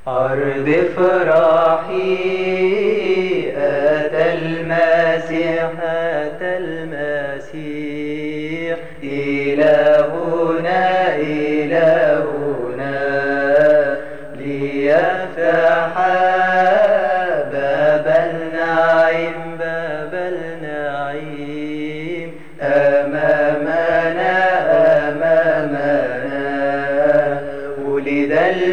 أرض فرحي أتى المسيح أتى المسيح إلهنا إلهنا ليفتح باب النعيم باب النعيم أمامنا أمامنا ولد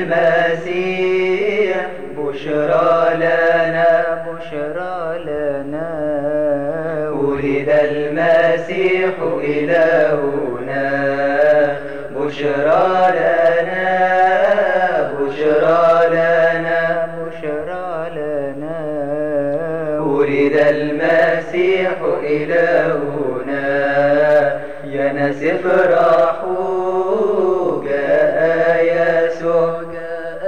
المسيح بشرى لنا بشرى لنا ولد المسيح إلهنا بشرى لنا بشرى لنا بشرى لنا ولد المسيح إلهنا يا ناس افرحوا جاء يسوع جاء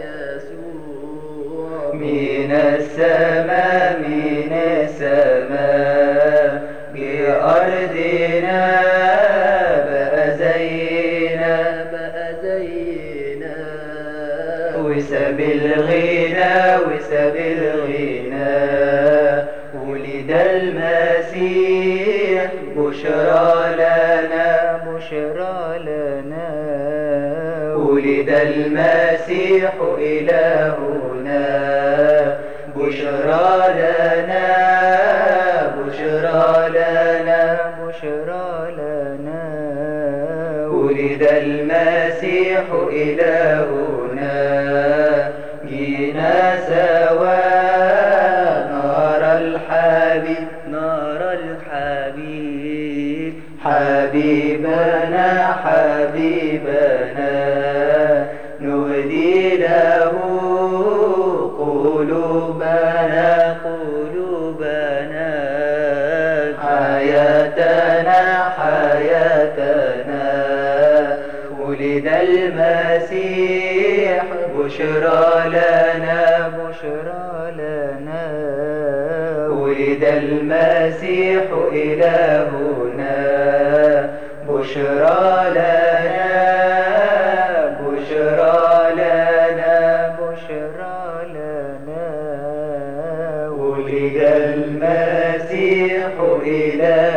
يسوع من السماء من السماء بأرضنا بقى زينا بقى زينا وساب الغنى وساب الغنى ولد المسيح بشرى لنا بشرى لنا ولد المسيح إلهنا بشرى لنا بشرى لنا بشرى لنا ولد المسيح إلهنا جينا سوا نار الحبيب نار الحبيب حبيبنا حبيبنا نهدي له قلوبنا قلوبنا حياتنا حياتنا ولد المسيح بشرى لنا بشرى لنا ولد المسيح إلهنا بشرى لنا بشرى لنا بشرى لنا ولد المسيح إلهنا